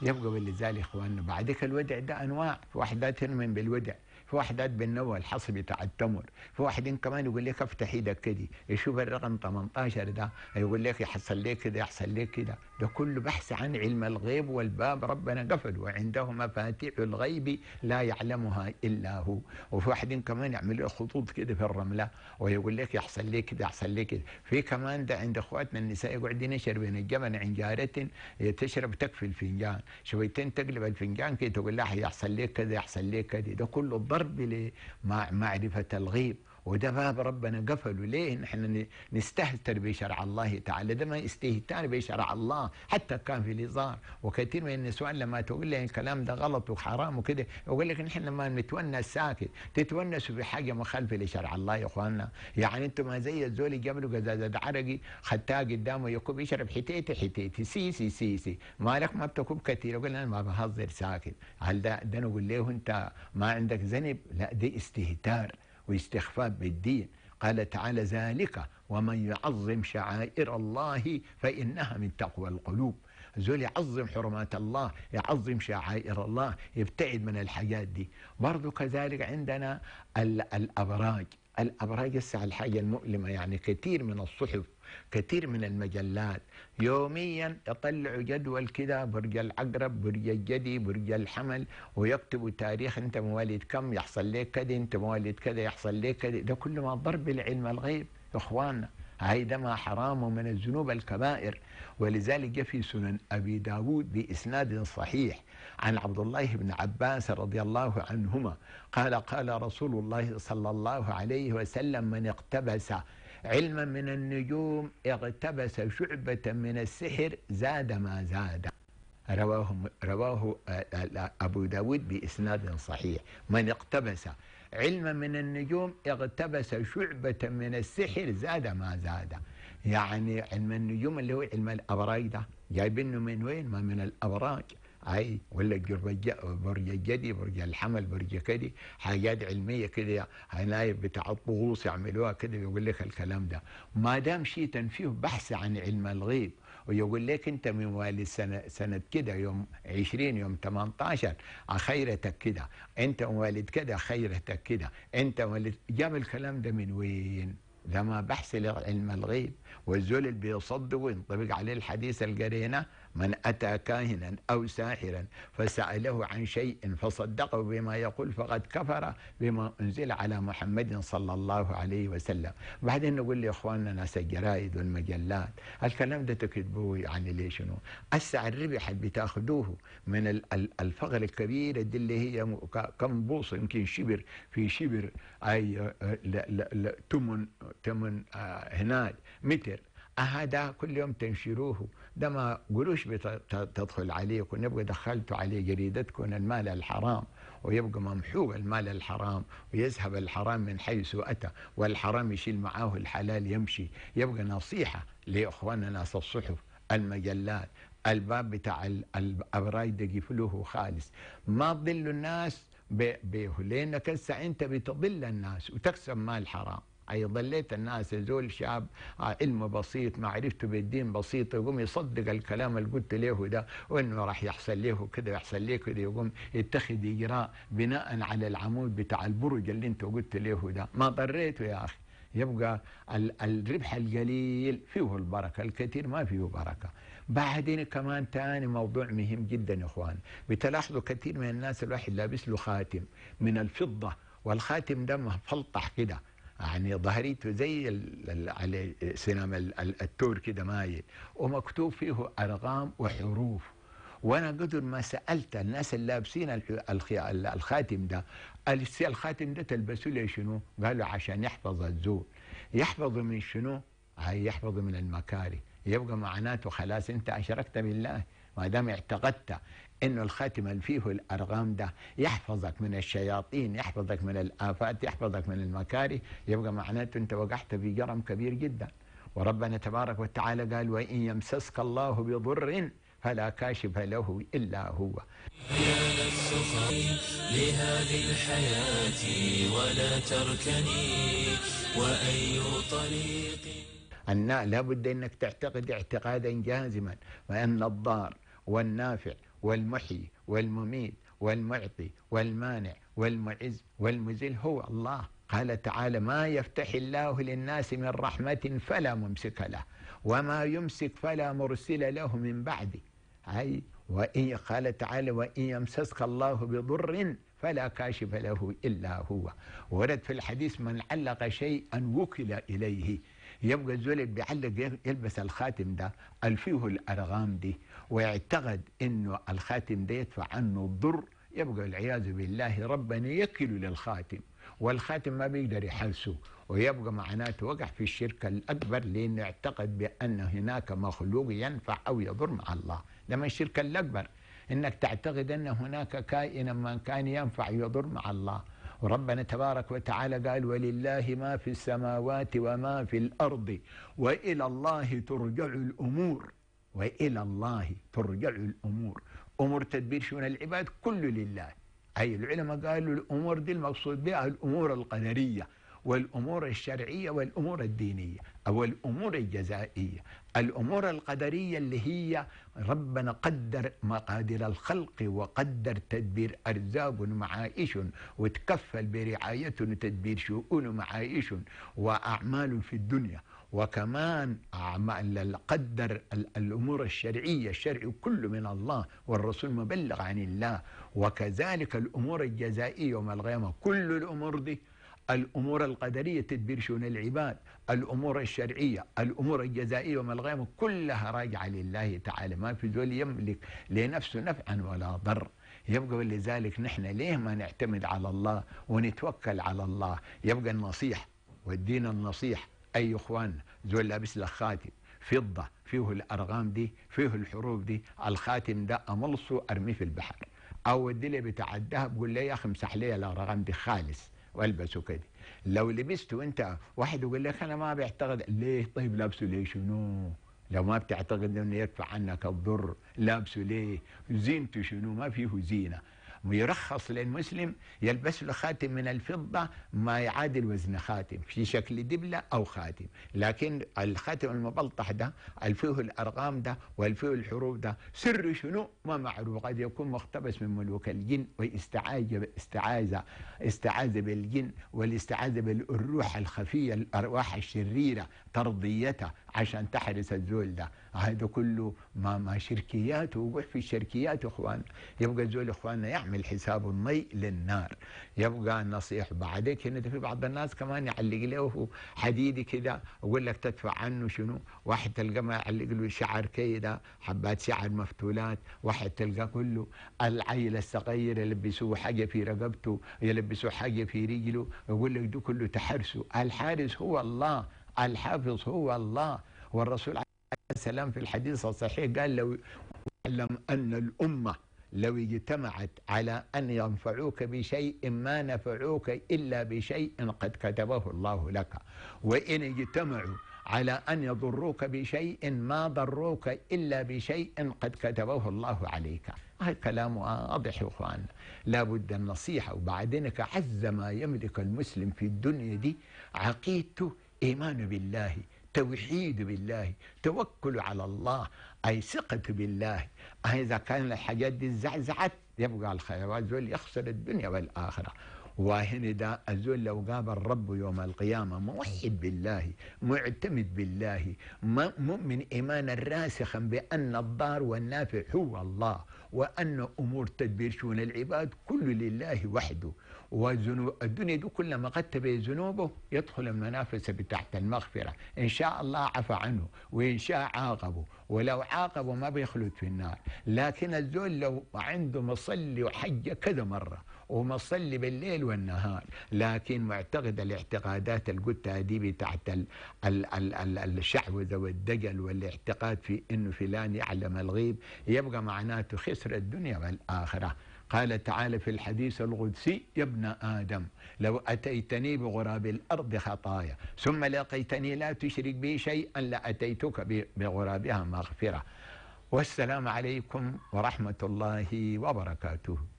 يبقى ولذلك اخواننا بعدك الودع ده انواع في وحدات تنمن بالودع في وحدات بالنوى الحصى بتاع التمر في واحدين كمان يقول لك افتح ايدك كده يشوف الرقم 18 ده يقول لك يحصل لك كده يحصل لك كده ده كله بحث عن علم الغيب والباب ربنا قفل وعنده مفاتيح الغيب لا يعلمها الا هو وفي واحدين كمان يعملوا خطوط كده في الرمله ويقول لك يحصل لك كده يحصل لك كده في كمان ده عند اخواتنا النساء يقعدين يشرب من الجبن عن جارة تشرب تكفي الفنجان شويتين تقلب الفنجان كده تقول لها يحصل لك كذا يحصل لك كذا ده كله ضرب لمعرفة الغيب وده باب ربنا قفله ليه نحن نستهتر بشرع الله تعالى ده ما استهتار بشرع الله حتى كان في الهزار وكثير من النسوان لما تقول لي الكلام ده غلط وحرام وكده يقول لك نحن لما نتونس ساكت تتونسوا بحاجه مخالفه لشرع الله يا اخواننا يعني انتم ما زي الزول جابوا قزازه عرقي خدتها قدامه يكب يشرب حتيتي حتيتي سي سي سي سي مالك ما بتكب كثير يقول انا ما بهزر ساكت هل ده ده نقول له انت ما عندك ذنب لا ده استهتار واستخفاف بالدين قال تعالى ذلك ومن يعظم شعائر الله فإنها من تقوى القلوب زول يعظم حرمات الله يعظم شعائر الله يبتعد من الحاجات دي برضو كذلك عندنا الأبراج الأبراج الساعة الحاجة المؤلمة يعني كثير من الصحف كثير من المجلات يوميا يطلعوا جدول كده برج العقرب برج الجدي برج الحمل ويكتبوا تاريخ انت مواليد كم يحصل لك كذا انت مواليد كذا يحصل لك كذا ده كله ما ضرب العلم الغيب يا اخواننا هيدا ما حرام من الذنوب الكبائر ولذلك جاء في سنن أبي داود بإسناد صحيح عن عبد الله بن عباس رضي الله عنهما قال قال رسول الله صلى الله عليه وسلم من اقتبس علما من النجوم اقتبس شعبة من السحر زاد ما زاد رواه رواه أبو داود بإسناد صحيح من اقتبس علما من النجوم اقتبس شعبة من السحر زاد ما زاد يعني علم النجوم اللي هو علم الأبراج ده جايبينه من وين ما من الأبراج اي ولا برج الجدي برج الحمل برج كدي حاجات علميه كده هناي بتاع الطقوس يعملوها كده يقول لك الكلام ده ما دام شيء فيه بحث عن علم الغيب ويقول لك انت من والد سنه سنه كده يوم 20 يوم 18 خيرتك كده انت والد كده خيرتك كده انت والد جاب الكلام ده من وين؟ ده ما بحث لعلم الغيب والزول اللي بيصدق وينطبق عليه الحديث القرينه من أتى كاهنا أو ساحرا فسأله عن شيء فصدقه بما يقول فقد كفر بما أنزل على محمد صلى الله عليه وسلم بعدين نقول لإخواننا ناس الجرائد والمجلات الكلام ده تكتبوه يعني ليش شنو السعر الربح اللي بتاخذوه من الفقر الكبيرة دي اللي هي كم بوصة يمكن شبر في شبر أي لا لا لا تمن تمن آه هناك متر هذا كل يوم تنشروه ده ما قروش بتدخل عليكم يبقى دخلتوا عليه جريدتكم المال الحرام ويبقى ممحوق المال الحرام ويذهب الحرام من حيث أتى والحرام يشيل معاه الحلال يمشي يبقى نصيحة لإخواننا ناس الصحف المجلات الباب بتاع الأبراج ده قفلوه خالص ما تضلوا الناس به لأنك هسه أنت بتضل الناس وتكسب مال حرام أي ضليت الناس زول شاب علمه بسيط معرفته بالدين بسيط يقوم يصدق الكلام اللي قلت له ده وانه راح يحصل له كده يحصل له كده يقوم يتخذ اجراء بناء على العمود بتاع البرج اللي انت قلت له ده ما ضريته يا اخي يبقى الربح القليل فيه البركة الكثير ما فيه بركة بعدين كمان تاني موضوع مهم جدا يا اخوان بتلاحظوا كثير من الناس الواحد لابس له خاتم من الفضة والخاتم ده مفلطح كده يعني ظهريته زي على سينما التور كده مايل ومكتوب فيه ارقام وحروف وانا قدر ما سالت الناس اللي لابسين الخاتم ده الخاتم ده تلبسوا لي شنو؟ قالوا عشان يحفظ الزول يحفظ من شنو؟ هي يحفظ من المكاره يبقى معناته خلاص انت اشركت بالله ما دام اعتقدت انه الخاتم اللي فيه الارغام ده يحفظك من الشياطين يحفظك من الافات يحفظك من المكاره يبقى معناته انت وقعت في جرم كبير جدا وربنا تبارك وتعالى قال وان يمسسك الله بضر فلا كاشف له إلا هو يا نفس لهذه الحياة ولا تركني وأي طريق أن لابد أنك تعتقد اعتقادا جازما وأن الضار والنافع والمحيي والمميت والمعطي والمانع والمعز والمذل هو الله قال تعالى ما يفتح الله للناس من رحمة فلا ممسك له وما يمسك فلا مرسل له من بعده أي وإن قال تعالى وإن يمسسك الله بضر فلا كاشف له إلا هو ورد في الحديث من علق شيئا وكل إليه يبقى الزول اللي بيعلق يلبس الخاتم ده الفيه الأرغام دي ويعتقد إنه الخاتم ده يدفع عنه الضر يبقى العياذ بالله ربنا يكل للخاتم والخاتم ما بيقدر يحلسه ويبقى معناته وقع في الشرك الأكبر لأنه اعتقد بأن هناك مخلوق ينفع أو يضر مع الله لما الشرك الأكبر انك تعتقد ان هناك كائنا ما كان ينفع يضر مع الله وربنا تبارك وتعالى قال ولله ما في السماوات وما في الارض والى الله ترجع الامور والى الله ترجع الامور امور تدبير شؤون العباد كله لله اي العلماء قالوا الامور دي المقصود بها الامور القدريه والامور الشرعيه والامور الدينيه او الامور الجزائيه الامور القدريه اللي هي ربنا قدر مقادير الخلق وقدر تدبير ارزاق ومعايش وتكفل برعايه وتدبير شؤون ومعايش واعمال في الدنيا وكمان أعمال قدر الأمور الشرعية الشرع كله من الله والرسول مبلغ عن الله وكذلك الأمور الجزائية يوم القيامة كل الأمور دي الأمور القدرية تدبير شؤون العباد الأمور الشرعية الأمور الجزائية وما الغيم كلها راجعة لله تعالى ما في ذول يملك لنفسه نفعا ولا ضر يبقى لذلك نحن ليه ما نعتمد على الله ونتوكل على الله يبقى النصيح والدين النصيح أي إخوان ذول لابس لك خاتم فضة فيه الأرغام دي فيه الحروف دي الخاتم ده أملصه أرميه في البحر أو الدلة بتاع الذهب قول لي يا أخي امسح لي الأرغام دي خالص والبسه كده لو لبست وانت واحد يقول لك انا ما بعتقد ليه طيب لابسه ليه شنو لو ما بتعتقد انه يدفع عنك الضر لابسه ليه زينته شنو ما فيه زينه ويرخص للمسلم يلبس له خاتم من الفضة ما يعادل وزن خاتم في شكل دبلة أو خاتم لكن الخاتم المبلطح ده الفيه الأرقام ده والفيه الحروف ده سر شنو ما معروف قد يكون مقتبس من ملوك الجن واستعاذ استعاذ استعاذ بالجن والاستعاذة بالروح الخفية الأرواح الشريرة ترضيته عشان تحرس الزول ده هذا كله ما ما شركيات وقع في الشركيات اخوان يبقى الزول اخواننا يعمل حساب المي للنار يبقى النصيح بعدك هنا في بعض الناس كمان يعلق له حديدي كده يقول لك تدفع عنه شنو واحد تلقى ما يعلق له شعر كده حبات شعر مفتولات واحد تلقى كله العيل الصغير يلبسوه حاجه في رقبته يلبسوه حاجه في رجله يقول لك ده كله تحرسه الحارس هو الله الحافظ هو الله والرسول عليه السلام في الحديث الصحيح قال لو اعلم أن الأمة لو اجتمعت على أن ينفعوك بشيء ما نفعوك إلا بشيء قد كتبه الله لك وإن اجتمعوا على أن يضروك بشيء ما ضروك إلا بشيء قد كتبه الله عليك هذا كلام واضح يا اخوان لابد النصيحة وبعدين عز ما يملك المسلم في الدنيا دي عقيدته إيمان بالله توحيد بالله توكل على الله أي ثقة بالله إذا كان الحاجات دي زعزعت يبقى الخيرات ذول يخسر الدنيا والآخرة وهنا ده الزول لو قابل ربه يوم القيامة موحد بالله معتمد بالله مؤمن إيمانا راسخا بأن الضار والنافع هو الله وأن أمور تدبير شؤون العباد كل لله وحده وذنوب الدنيا دي كلما قد ذنوبه يدخل المنافس بتحت المغفرة إن شاء الله عفى عنه وإن شاء عاقبه ولو عاقبه ما بيخلد في النار لكن الزول لو عنده مصلي وحجة كذا مرة ومصلي بالليل والنهار لكن معتقد الاعتقادات اللي قلتها دي بتاعت الشعوذة والدجل والاعتقاد في انه فلان يعلم الغيب يبقى معناته خسر الدنيا والآخرة قال تعالى في الحديث القدسي يا ابن آدم لو أتيتني بغراب الأرض خطايا ثم لقيتني لا تشرك بي شيئا لأتيتك بغرابها مغفرة والسلام عليكم ورحمة الله وبركاته